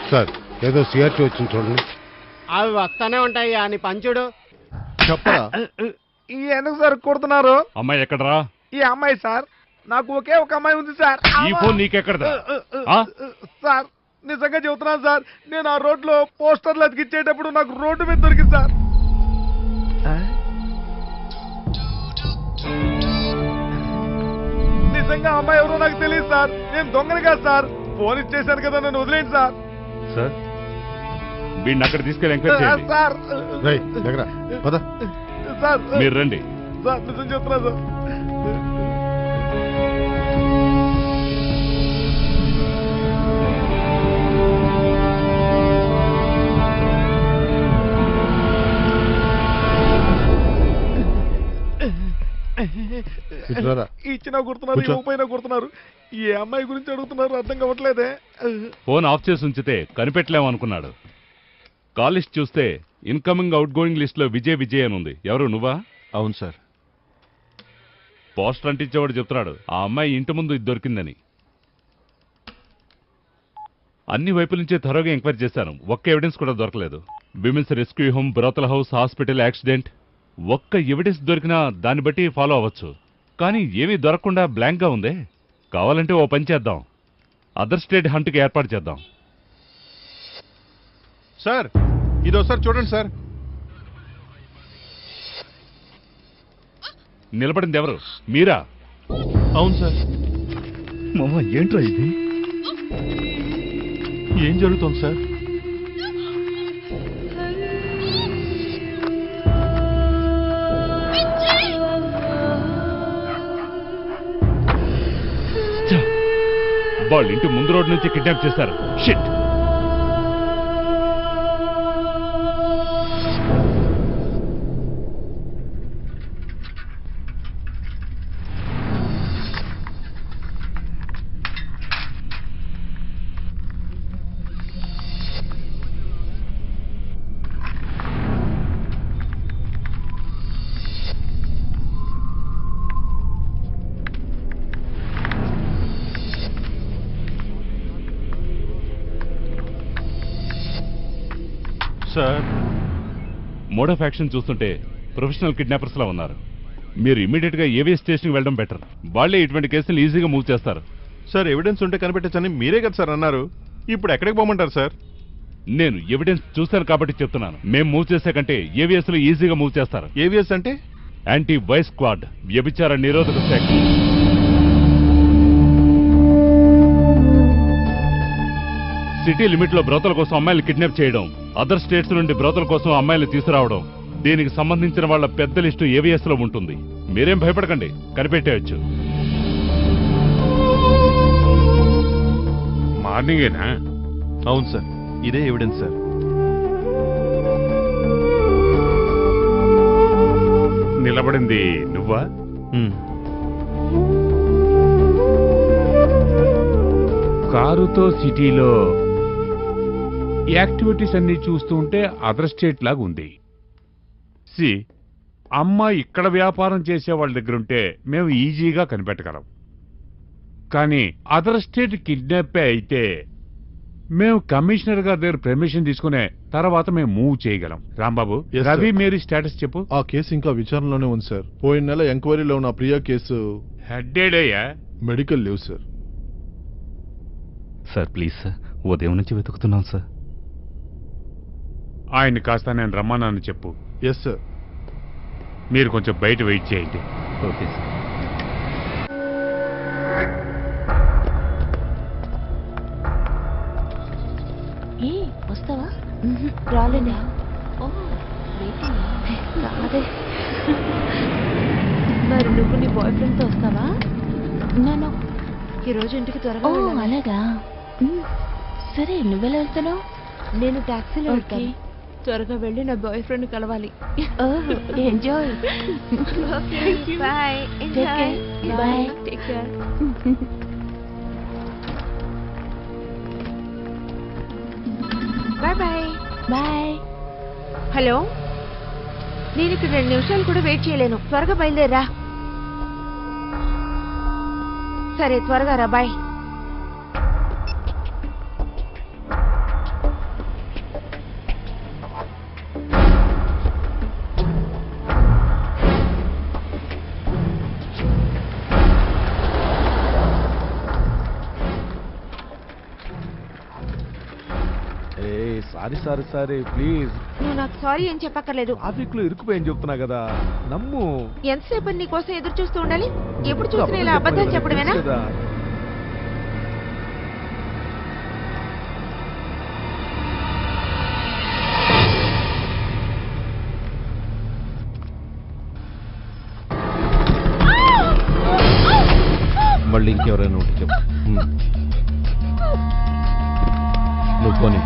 Sir ఏదో CRT వచ్చింది చూడండి అవి వస్తానే ఉంటాయి అని పంచుడు చెప్పరా ఈ ఎందుకు సార్ కొడుతున్నారు అమ్మాయి ఎక్కడరా ఈ అమ్మాయి సార్ నాకు ఒకే ఒక అమ్మాయి ఉంది సార్ ఈ ఫోన్ నీకెక్కడదా ఆ? సార్ నిజంగా చెబుతున్నాను సార్ నేను ఆ రోడ్లో పోస్టర్లు అతికిచ్చేటప్పుడు నాకు రోడ్డు మీద దొరికింది సార్ నిజంగా ఆ అమ్మాయి ఎవరో నాకు తెలియదు సార్ నేను దొంగని కాదు సార్ ఫోన్ ఇచ్చేసాను కదా నన్ను వదిలేండి సార్ సార్ వీడిని అక్కడ తీసుకెళ్ళి ఎంక్వైరీ చేయండి సార్ రై దగ్గర పద సార్ మీరు రండి సార్ నిజం చెప్తున్నా సార్ ఇట్లారా ఇచ్చినా గుర్తున్నారు కూర్చో. ఇవ్వకపోయినా గుర్తున్నారు ఈ అమ్మాయి గురించి అడుగుతున్నారు అర్థం కావట్లేదే ఫోన్ ఆఫ్ చేసి ఉంచితే కనిపెట్టలేము అనుకున్నాడు కాల్ లిస్ట్ చూస్తే ఇన్కమింగ్ అవుట్ గోయింగ్ లిస్ట్ లో విజయ్ విజయ్ అని ఉంది ఎవరు నువ్వా అవును సార్ పోస్టర్ అంటించేవాడు చెప్తున్నాడు ఆ అమ్మాయి ఇంటి ముందు ఇది దొరికిందని అన్ని వైపుల నుంచి త్వరగా ఎంక్వైరీ చేశాను ఒక్క ఎవిడెన్స్ కూడా దొరకలేదు women's rescue home brothel house hospital accident ఒక్క ఎవిడెన్స్ దొరికినా దాన్ని బట్టి ఫాలో అవ్వచ్చు కానీ ఏమీ దొరకకుండా బ్లాంక్గా ఉందే కావాలంటే ఓ పని చేద్దాం అదర్ స్టేట్ హంట్కి ఏర్పాటు చేద్దాం సార్ ఇది ఒకసారి చూడండి సార్ నిలబడింది ఎవరు మీరా అవును సార్ మామ ఏంట్రా ఇది ఏం జరుగుతుంది సార్ ఛ! వాళ్ళ ఇంటి ముందు రోడ్ నుంచి కిడ్నాప్ చేశారు shit sir mode of action చూస్తుంటే ప్రొఫెషనల్ కిడ్నాపర్స్ లా ఉన్నారు మీరు ఇమీడియట్ గా ఏవీ స్టేషన్కి వెళ్ళడం బెటర్ వాళ్ళే ఇటువంటి కేసులు ఈజీగా మూవ్ చేస్తారు సార్ ఎవిడెన్స్ ఉంటే కనిపెట్టచ్చని మీరే కదా సార్ అన్నారు ఇప్పుడు ఎక్కడికి పోమంటారు సార్ నేను ఎవిడెన్స్ చూశాను కాబట్టి చెప్తున్నాను మేము మూవ్ చేసే కంటే ఏవిఎస్ లో ఈజీగా మూవ్ చేస్తారు ఏవిఎస్ అంటే యాంటీ వైస్ స్క్వాడ్ వ్యభిచార నిరోధక శాఖ సిటీ లిమిట్ లో బ్రోతల కోసం అమ్మాయిలు కిడ్నాప్ చేయడం అదర్ స్టేట్స్ నుండి బ్రోతల కోసం అమ్మాయిలు తీసుకురావడం దీనికి సంబంధించిన వాళ్ళ పెద్ద లిస్టు ఏవిఎస్ లో ఉంటుంది మీరేం భయపడకండి కనిపెట్టేయచ్చు మార్నింగేనా అవును సార్ ఇదే ఎవిడెన్స్ సార్ నిలబడింది నువ్వా కారుతో సిటీలో యాక్టివిటీస్ అన్ని చూస్తుంటే అదర్ స్టేట్ లాగా ఉంది సి అమ్మ ఇక్కడ వ్యాపారం చేసే వాళ్ళ దగ్గర ఉంటే మేము ఈజీగా కనిపెట్టగలం కానీ అదర్ స్టేట్ కిడ్నాపే అయితే మేము కమిషనర్ గారి దగ్గర పర్మిషన్ తీసుకునే తర్వాత మేము మూవ్ చేయగలం Rambabu Yes, sir. Ravi Mary status చెప్పు ఆ కేసు ఇంకా విచారణలోనే ఉంది సార్ పోయిన నెల ఎంక్వైరీలో ఉన్న ప్రియా కేసు హెడ్డేడయ్యా medical leave sir sir please sir ఉదయం నుంచి వెతుకుతున్నాం సార్ ఆయన కాస్త నేను రమ్మన్నాను చెప్పు ఎస్ సార్ మీరు కొంచెం బయట వెయిట్ చేయండి ఓకే సార్ ఏ వస్తావా రాలేదా ఓ వెయిటింగ్ రాదే మరి నువ్వు నీ బాయ్ ఫ్రెండ్తో వస్తావా నేను ఈరోజు ఇంటికి త్వరగా ఓ వెళ్ళాలి. అలాగా మ్, సరే నువ్వెలా వెళ్తున్నావు నేను టాక్సీలో ఓకే. వెళ్తాను త్వరగా వెళ్ళి నా బాయ్ ఫ్రెండ్ కలవాలి enjoy bye Take care. Bye. Take care bye bye bye hello నేను ఇక్కడ రెండు నిమిషాలు కూడా వెయిట్ చేయలేను త్వరగా బయలుదేరా సరే త్వరగా రా bye sorry sorry sorry please నువ్వు నాకు సారీ ఏం చెప్పక్కర్లేదు ట్రాఫిక్ లో ఇరుక్కుపోయని చెప్తున్నా కదా నమ్ము ఎంతసేపు నీ కోసం ఎదురు చూస్తూ ఉండాలి ఎప్పుడు చూసినా ఇలా అబద్ధాలు చెప్పడమేనా తెలుసు కదా. మళ్ళీ ఇంకెవరైనా ఉంటే చెప్పు ఉమ్. నువ్వు కొని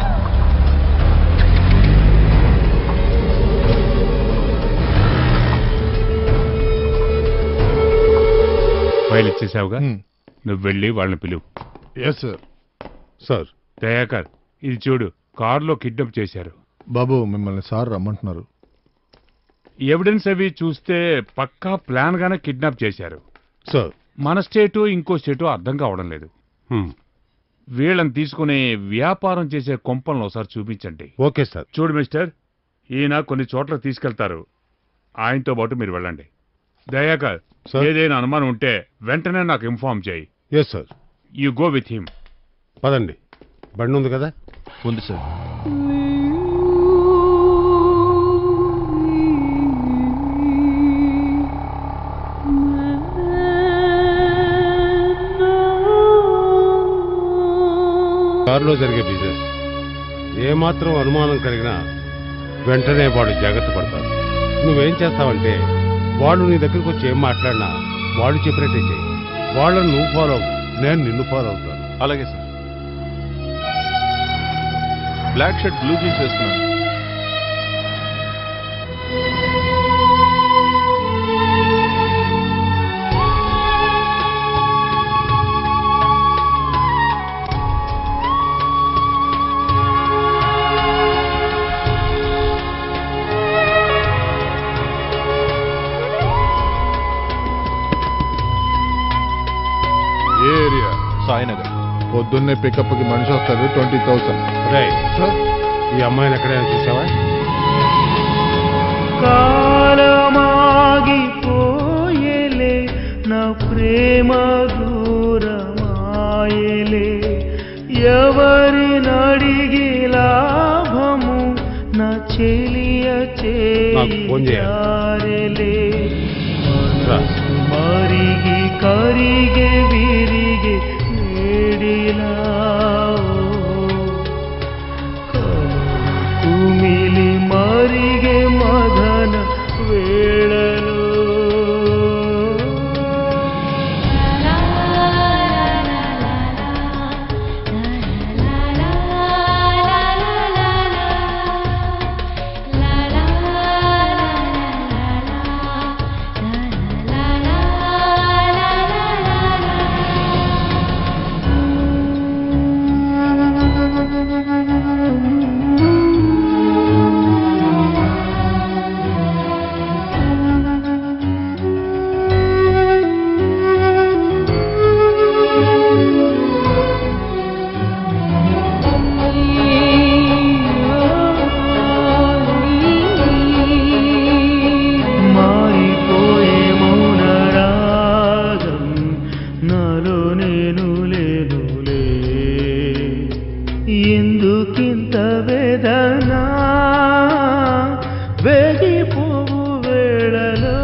ఫైల్ ఇచ్చేసావుగా Hmm. నువ్వు వెళ్ళి వాళ్ళని పిలువు ఎస్ సార్ సార్ దయాకర్ ఇది చూడు కారులో కిడ్నాప్ చేశారు బాబు మిమ్మల్ని సార్ రమ్మంటున్నారు ఎవిడెన్స్ అవి చూస్తే పక్కా ప్లాన్ గానే కిడ్నాప్ చేశారు సార్ మన స్టేటు ఇంకో స్టేటు అర్థం కావడం లేదు వీళ్ళని తీసుకుని వ్యాపారం చేసే కొంపలను ఒకసారి చూపించండి ఓకే సార్ చూడు మిస్టర్ ఈయన కొన్ని చోట్ల తీసుకెళ్తారు ఆయనతో పాటు మీరు వెళ్ళండి దయాకర్ సార్. ఏదైనా అనుమానం ఉంటే వెంటనే నాకు ఇన్ఫార్మ్ చేయి yes sir you go with him పదండి బండి ఉంది కదా ఉంది సార్ కారులో జరిగే బిజినెస్ ఏమాత్రం అనుమానం కలిగినా వెంటనే వాడు జాగ్రత్త పడతారు నువ్వేం చేస్తావంటే వాళ్ళు నీ దగ్గరికి వచ్చి ఏం మాట్లాడినా వాళ్ళు చెప్పినట్టే చెయ్యి వాళ్ళని నువ్వు ఫాలో అవ్వు నేను నిన్ను ఫాలో అవుతాను అలాగే sir black shirt blue jeans వేసుకున్నాను ఏ ఏరియా సాయినగర్ పొద్దున్నే పికప్కి మనిషి వస్తారు ట్వంటీ థౌసండ్ రే ఈ అమ్మాయిని ఎక్కడైనా చూసావా కాలమాగిపోయేలే నా ప్రేమ దూరమాయలే ఎవరినడిగి లాభము నా చెలియ నాకు ఫోన్ చేయాలే రా. మరిగి కరిగే విరిగే వేడిలా కుమిలి మరిగే మదన వేళలో మారిపోయే మౌన రాగం నాలో నేను లేనులే ఎందుకింత వేదన వేగిపోవు వేళలో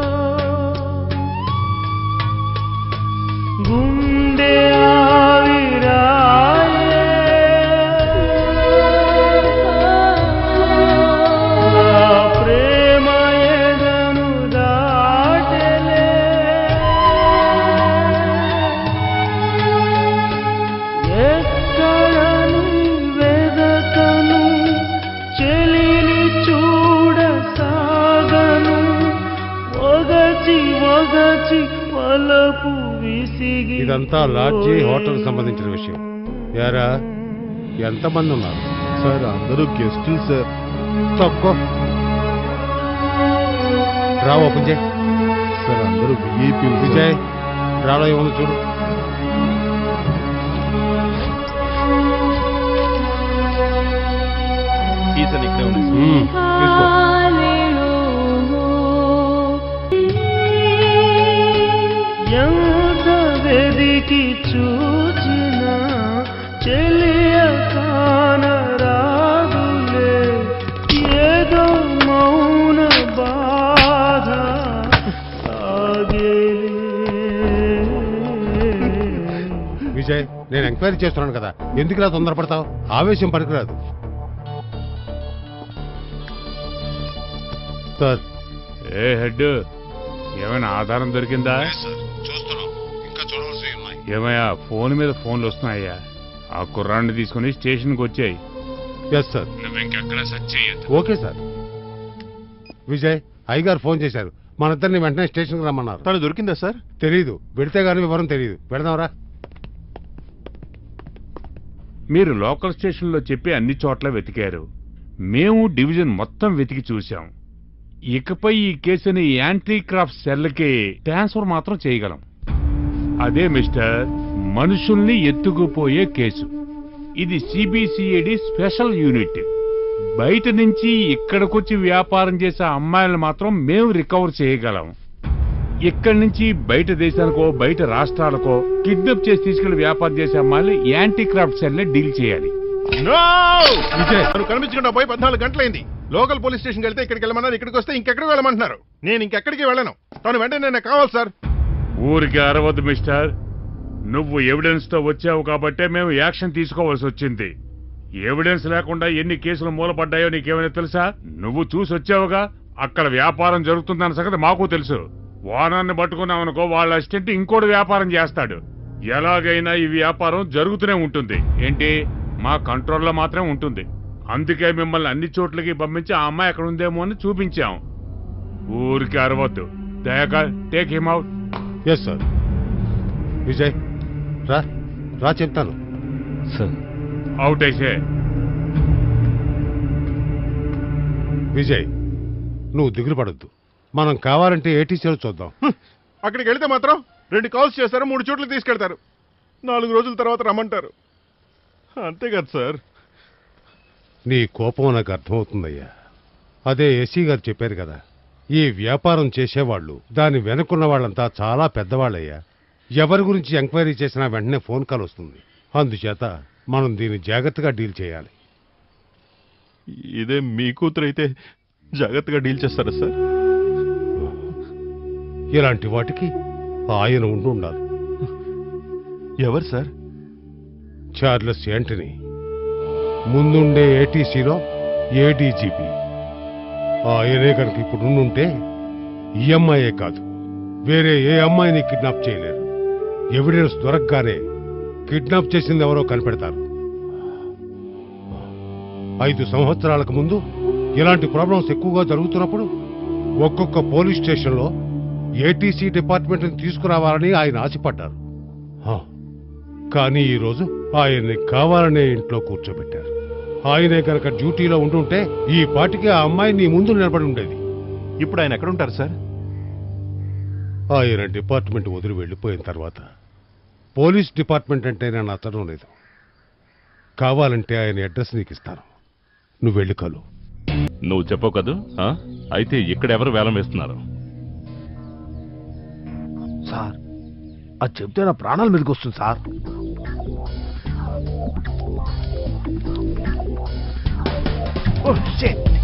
గుండె ఆవిరాయే నా ప్రేమ ఎదను దాటలే ఎక్కడను వెదకను చెలిని చూడ సాగను ఒగచి ఒగచి వలపు విసిగి ఇదంతా లాడ్జి హోటల్ సంబంధించిన విషయం యారా ఎంతమంది ఉన్నారు సార్ అందరూ గెస్టులు సార్ తక్కువ రా ఓపెన్ చేయి సార్ అందరూ విఐపీలు విజయ్ రాలో ఏమన్నా చూడు ఈసన్ ఇక్కడే ఉంది మ్మ్, తీసుకో ఎంత వెదికి చూచిన చెలియ కానరా నేను ఎంక్వైరీ చేస్తున్నాను కదా ఎందుకు ఇలా తొందరపడతావు ఆవేశం పనికిరాదు సార్ ఏ హెడ్ ఏమైనా ఆధారం దొరికిందా చూస్తున్నాం ఇంకా చూడవలసి ఉన్నాయి ఏమయ్యా ఫోన్ మీద ఫోన్లు వస్తున్నాయ్యా ఆ కుర్రాన్ని తీసుకుని స్టేషన్కి వచ్చాయి ఎస్ సార్ నువ్వు ఇంకెక్కడ సెర్చ్ చేయొద్దు ఓకే సార్ విజయ్ అయ్యగారు ఫోన్ చేశారు మన ఇద్దరిని వెంటనే స్టేషన్కి రమ్మన్నారు తను దొరికిందా సార్ తెలీదు పెడితే గానీ వివరం తెలియదు పెడదాంరా మీరు లోకల్ స్టేషన్లో చెప్పి అన్ని చోట్ల వెతికారు మేము డివిజన్ మొత్తం వెతికి చూశాం ఇకపై ఈ కేసుని యాంటీ క్రాఫ్ట్ సెల్కి ట్రాన్స్ఫర్ మాత్రం చేయగలం అదే మిస్టర్ మనుషుల్ని ఎత్తుకుపోయే కేసు ఇది సిబిసిఐడి స్పెషల్ యూనిట్ బయట నుంచి ఇక్కడికొచ్చి వ్యాపారం చేసే అమ్మాయిలను మాత్రం మేము రికవర్ చేయగలం ఇక్కడి నుంచి బయట దేశానికో బయట రాష్ట్రాలకో కిడ్నాప్ చేసి తీసుకెళ్లి వ్యాపారం చేసే అమ్మాయిలు యాంటీ క్రాఫ్ట్ సెల్ డీల్ చేయాలి నో తను కనిపించకుండా పోయి పద్నాలుగు గంటలైంది లోకల్ పోలీస్ స్టేషన్కి వెళ్తే ఇక్కడికి వెళ్ళమన్నారు ఇక్కడికి వస్తే ఇంకెక్కడికి వెళ్ళమంటున్నారు నేను ఇంకెక్కడికి వెళ్ళను తను వెంటనే నాకు కావాలి సార్ ఊరికి అరవద్దు మిస్టర్ నువ్వు ఎవిడెన్స్ తో వచ్చావు కాబట్టే మేము యాక్షన్ తీసుకోవాల్సి వచ్చింది ఎవిడెన్స్ లేకుండా ఎన్ని కేసులు మూలపడ్డాయో నీకేమైనా తెలుసా నువ్వు చూసి వచ్చావుగా అక్కడ వ్యాపారం జరుగుతుందన్న సంగతి మాకు తెలుసు వానాన్ని పట్టుకున్నామనుకో వాళ్ళ అసిస్టెంట్ ఇంకోటి వ్యాపారం చేస్తాడు ఎలాగైనా ఈ వ్యాపారం జరుగుతూనే ఉంటుంది ఏంటి మా కంట్రోల్లో మాత్రమే ఉంటుంది అందుకే మిమ్మల్ని అన్ని చోట్లకి పంపించి ఆ అమ్మాయి ఎక్కడ ఉందేమో అని చూపించాం ఊరికి అరవద్దు Dayakar take him out yes sir Vijay రా రా చెప్తాను సార్ అవుట్ అయితే విజయ్ నువ్వు దిగులు పడొద్దు మనం కావాలంటే ఏటీసీలో చూద్దాం అక్కడికి వెళితే మాత్రం రెండు కాల్స్ చేస్తారు మూడు చోట్ల తీసుకెళ్తారు నాలుగు రోజుల తర్వాత రమ్మంటారు అంతే కదా సార్ నీ కోపం నాకు అర్థమవుతుందయ్యా అదే ఎస్సీ గారు చెప్పారు కదా ఈ వ్యాపారం చేసేవాళ్ళు దాని వెనుకున్న వాళ్ళంతా చాలా పెద్దవాళ్ళయ్యా ఎవరి గురించి ఎంక్వైరీ చేసినా వెంటనే ఫోన్ కాల్ వస్తుంది అందుచేత మనం దీన్ని జాగ్రత్తగా డీల్ చేయాలి ఇదే మీ కూతురు అయితే జాగ్రత్తగా డీల్ చేస్తారా సార్ ఇలాంటి వాటికి ఆయన ఉండి ఉండాలి ఎవరు సార్ చార్లెస్ యాంటనీ ముందుండే ఏటీసీలో ఏడీజీపీ ఆయనే కనుక ఇప్పుడు ఉండుంటే ఈ అమ్మాయే కాదు వేరే ఏ అమ్మాయిని కిడ్నాప్ చేయలేరు ఎవిడెన్స్ దొరకగానే కిడ్నాప్ చేసింది ఎవరో కనిపెడతారు ఐదు సంవత్సరాలకు ముందు ఇలాంటి ప్రాబ్లమ్స్ ఎక్కువగా జరుగుతున్నప్పుడు ఒక్కొక్క పోలీస్ స్టేషన్లో ఏటీసీ డిపార్ట్మెంట్ని తీసుకురావాలని ఆయన ఆశపడ్డారు హా, కానీ ఈరోజు ఆయన్ని కావాలనే ఇంట్లో కూర్చోబెట్టారు ఆయనే కనుక డ్యూటీలో ఉండుంటే ఈ పాటికి ఆ అమ్మాయి నీ ముందు నిలబడి ఉండేది ఇప్పుడు ఆయన ఎక్కడ ఉంటారు సార్ ఆయన డిపార్ట్మెంట్ వదిలి వెళ్ళిపోయిన తర్వాత పోలీస్ డిపార్ట్మెంట్ అంటే నేను నచ్చడం లేదు కావాలంటే ఆయన అడ్రస్ నీకు ఇస్తాను నువ్వు వెళ్ళి కలు నువ్వు చెప్పవు కదూ ఆ? అయితే ఇక్కడ ఎవరు వేలం వేస్తున్నారు సార్ అది చెప్తే నా ప్రాణాల మీదకి వస్తుంది సార్ ఓ షిట్